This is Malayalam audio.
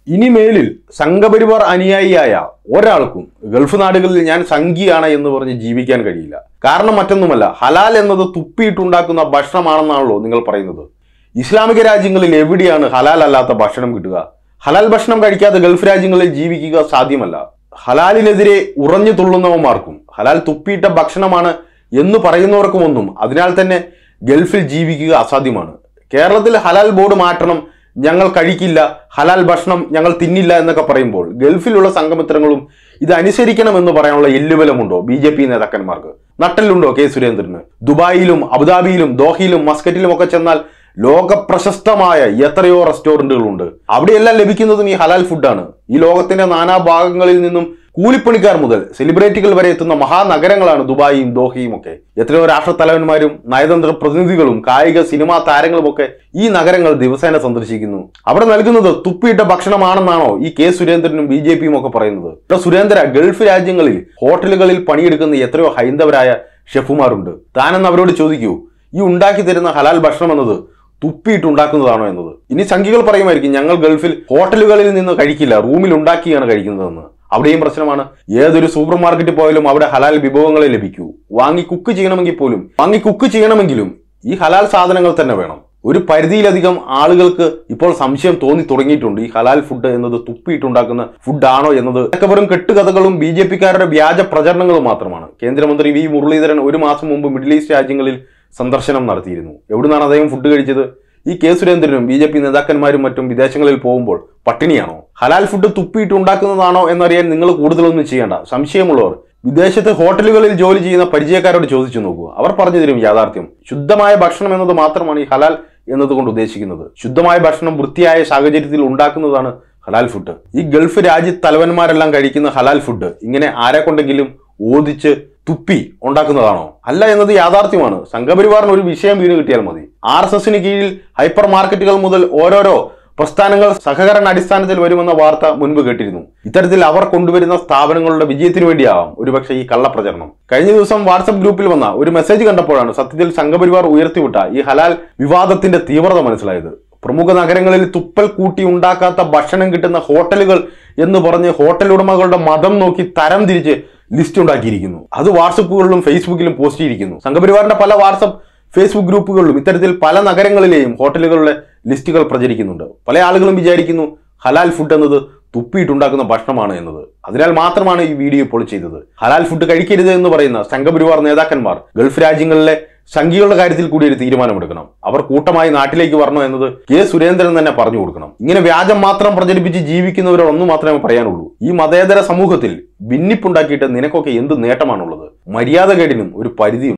ഇനിമേലിൽ സംഘപരിവാർ അനുയായിയായ ഒരാൾക്കും ഗൾഫ് നാടുകളിൽ ഞാൻ സംഘിയാണ് എന്ന് പറഞ്ഞ് ജീവിക്കാൻ കഴിയില്ല കാരണം മറ്റൊന്നുമല്ല ഹലാൽ എന്നത് തുപ്പിയിട്ടുണ്ടാക്കുന്ന ഭക്ഷണമാണെന്നാണല്ലോ നിങ്ങൾ പറയുന്നത് ഇസ്ലാമിക രാജ്യങ്ങളിൽ എവിടെയാണ് ഹലാൽ അല്ലാത്ത ഭക്ഷണം കിട്ടുക ഹലാൽ ഭക്ഷണം കഴിക്കാതെ ഗൾഫ് രാജ്യങ്ങളിൽ ജീവിക്കുക സാധ്യമല്ല ഹലാലിനെതിരെ ഉറഞ്ഞു തുള്ളുന്നവന്മാർക്കും ഹലാൽ തുപ്പിയിട്ട ഭക്ഷണമാണ് എന്ന് പറയുന്നവർക്കുമൊന്നും അതിനാൽ തന്നെ ഗൾഫിൽ ജീവിക്കുക അസാധ്യമാണ് കേരളത്തിൽ ഹലാൽ ബോർഡ് മാറ്റണം ഞങ്ങൾ കഴിക്കില്ല ഹലാൽ ഭക്ഷണം ഞങ്ങൾ തിന്നില്ല എന്നൊക്കെ പറയുമ്പോൾ ഗൾഫിലുള്ള സംഘമിത്രങ്ങളും ഇത് അനുസരിക്കണമെന്ന് പറയാനുള്ള എല്ലുബലമുണ്ടോ ബി ജെ പി നേതാക്കന്മാർക്ക് നട്ടലുണ്ടോ കെ സുരേന്ദ്രന് ദുബായിലും അബുദാബിയിലും ദോഹയിലും മസ്കറ്റിലും ഒക്കെ ചെന്നാൽ ലോക പ്രശസ്തമായ എത്രയോ റെസ്റ്റോറന്റുകളുണ്ട് അവിടെയെല്ലാം ലഭിക്കുന്നതും ഈ ഹലാൽ ഫുഡാണ് ഈ ലോകത്തിന്റെ നാനാഭാഗങ്ങളിൽ നിന്നും കൂലിപ്പണിക്കാർ മുതൽ സെലിബ്രിറ്റികൾ വരെ എത്തുന്ന മഹാനഗരങ്ങളാണ് ദുബായിയും ദോഹയും ഒക്കെ എത്രയോ രാഷ്ട്രത്തലവന്മാരും നയതന്ത്ര പ്രതിനിധികളും കായിക സിനിമാ താരങ്ങളും ഒക്കെ ഈ നഗരങ്ങൾ ദിവസേന സന്ദർശിക്കുന്നു അവിടെ നൽകുന്നത് തുപ്പിയിട്ട ഭക്ഷണമാണെന്നാണോ ഈ കെ സുരേന്ദ്രനും ബി ജെ പിയും ഒക്കെ പറയുന്നത് ഇവിടെ സുരേന്ദ്ര ഗൾഫ് രാജ്യങ്ങളിൽ ഹോട്ടലുകളിൽ പണിയെടുക്കുന്ന എത്രയോ ഹൈന്ദവരായ ഷെഫുമാരുണ്ട് താനെന്ന് അവരോട് ചോദിക്കൂ ഈ ഉണ്ടാക്കി തരുന്ന ഹലാൽ ഭക്ഷണം എന്നത് തുപ്പിയിട്ട് ഉണ്ടാക്കുന്നതാണോ എന്നത് ഇനി സംഖ്യകൾ പറയുമായിരിക്കും ഞങ്ങൾ ഗൾഫിൽ ഹോട്ടലുകളിൽ നിന്ന് കഴിക്കില്ല റൂമിൽ ഉണ്ടാക്കിയാണ് കഴിക്കുന്നതെന്ന് അവിടെയും പ്രശ്നമാണ് ഏതൊരു സൂപ്പർ മാർക്കറ്റിൽ പോയാലും അവിടെ ഹലാൽ വിഭവങ്ങളെ ലഭിക്കൂ വാങ്ങി കുക്ക് ചെയ്യണമെങ്കിൽ പോലും വാങ്ങി കുക്ക് ചെയ്യണമെങ്കിലും ഈ ഹലാൽ സാധനങ്ങൾ തന്നെ വേണം ഒരു പരിധിയിലധികം ആളുകൾക്ക് ഇപ്പോൾ സംശയം തോന്നി തുടങ്ങിയിട്ടുണ്ട് ഈ ഹലാൽ ഫുഡ് എന്നത് തുപ്പിയിട്ടുണ്ടാക്കുന്ന ഫുഡാണോ എന്നത് ഇതൊക്കെ വെറും കെട്ടുകഥകളും ബി ജെ പിക്കാരുടെ വ്യാജ പ്രചരണങ്ങളും മാത്രമാണ് കേന്ദ്രമന്ത്രി വി മുരളീധരൻ ഒരു മാസം മുമ്പ് മിഡിൽ ഈസ്റ്റ് രാജ്യങ്ങളിൽ സന്ദർശനം നടത്തിയിരുന്നു എവിടുന്നാണ് അദ്ദേഹം ഫുഡ് കഴിച്ചത് ഈ കെ സുരേന്ദ്രനും ബി ജെ പി നേതാക്കന്മാരും മറ്റും വിദേശങ്ങളിൽ പോകുമ്പോൾ പട്ടിണിയാണോ ഹലാൽ ഫുഡ് തുപ്പിയിട്ട് ഉണ്ടാക്കുന്നതാണോ എന്നറിയാൻ നിങ്ങൾ കൂടുതലൊന്നും ചെയ്യേണ്ട സംശയമുള്ളവർ വിദേശത്ത് ഹോട്ടലുകളിൽ ജോലി ചെയ്യുന്ന പരിചയക്കാരോട് ചോദിച്ചു നോക്കൂ അവർ പറഞ്ഞു തരും യാഥാർത്ഥ്യം ശുദ്ധമായ ഭക്ഷണം എന്നത് മാത്രമാണ് ഈ ഹലാൽ എന്നതുകൊണ്ട് ഉദ്ദേശിക്കുന്നത് ശുദ്ധമായ ഭക്ഷണം വൃത്തിയായ സാഹചര്യത്തിൽ ഉണ്ടാക്കുന്നതാണ് ഹലാൽ ഫുഡ് ഈ ഗൾഫ് രാജ്യ തലവന്മാരെല്ലാം കഴിക്കുന്ന ഹലാൽ ഫുഡ് ഇങ്ങനെ ആരെ കൊണ്ടെങ്കിലും ഓദിച്ച് തുപ്പി ഉണ്ടാക്കുന്നതാണോ അല്ല എന്നത് യാഥാർത്ഥ്യമാണ് സംഘപരിവാറിന് ഒരു വിഷയം വീണ് കിട്ടിയാൽ മതി ആർ എസ് എസിന് കീഴിൽ ഹൈപ്പർ മാർക്കറ്റുകൾ മുതൽ ഓരോരോ പ്രസ്ഥാനങ്ങൾ സഹകരണ അടിസ്ഥാനത്തിൽ വരുമെന്ന വാർത്ത മുൻപ് കേട്ടിരുന്നു ഇത്തരത്തിൽ അവർ കൊണ്ടുവരുന്ന സ്ഥാപനങ്ങളുടെ വിജയത്തിനു വേണ്ടിയാവാം ഒരുപക്ഷെ ഈ കള്ളപ്രചരണം കഴിഞ്ഞ ദിവസം വാട്സപ്പ് ഗ്രൂപ്പിൽ വന്ന ഒരു മെസ്സേജ് കണ്ടപ്പോഴാണ് സത്യത്തിൽ സംഘപരിവാർ ഉയർത്തിവിട്ട ഈ ഹലാൽ വിവാദത്തിന്റെ തീവ്രത മനസ്സിലായത് പ്രമുഖ നഗരങ്ങളിൽ തുപ്പൽ കൂട്ടി ഉണ്ടാക്കാത്ത ഭക്ഷണം കിട്ടുന്ന ഹോട്ടലുകൾ എന്ന് പറഞ്ഞ് ഹോട്ടൽ ഉടമകളുടെ മതം നോക്കി തരം തിരിച്ച് ലിസ്റ്റ് ഉണ്ടാക്കിയിരിക്കുന്നു അത് വാട്സപ്പുകളിലും ഫേസ്ബുക്കിലും പോസ്റ്റ് ചെയ്തിരിക്കുന്നു സംഘപരിവാറിന്റെ പല വാട്സപ്പ് ഫേസ്ബുക്ക് ഗ്രൂപ്പുകളിലും ഇത്തരത്തിൽ പല നഗരങ്ങളിലെയും ഹോട്ടലുകളുടെ ലിസ്റ്റുകൾ പ്രചരിക്കുന്നുണ്ട് പല ആളുകളും വിചാരിക്കുന്നു ഹലാൽ ഫുഡ് എന്നത് തുപ്പിയിട്ടുണ്ടാക്കുന്ന ഭക്ഷണമാണ് എന്നത് അതിനാൽ മാത്രമാണ് ഈ വീഡിയോ ഇപ്പോൾ ചെയ്തത് ഹലാൽ ഫുഡ് കഴിക്കരുത് എന്ന് പറയുന്ന സംഘപരിവാർ നേതാക്കന്മാർ ഗൾഫ് രാജ്യങ്ങളിലെ സംഖ്യകളുടെ കാര്യത്തിൽ കൂടി ഒരു തീരുമാനമെടുക്കണം അവർ കൂട്ടമായി നാട്ടിലേക്ക് വരണോ എന്നത് കെ സുരേന്ദ്രൻ തന്നെ പറഞ്ഞു കൊടുക്കണം ഇങ്ങനെ വ്യാജം മാത്രം പ്രചരിപ്പിച്ച് ജീവിക്കുന്നവരോട് ഒന്ന് മാത്രമേ പറയാനുള്ളൂ ഈ മതേതര സമൂഹത്തിൽ ഭിന്നിപ്പുണ്ടാക്കിയിട്ട് നിനക്കൊക്കെ എന്ത് നേട്ടമാണുള്ളത് മര്യാദകേടിനും ഒരു പരിധിയും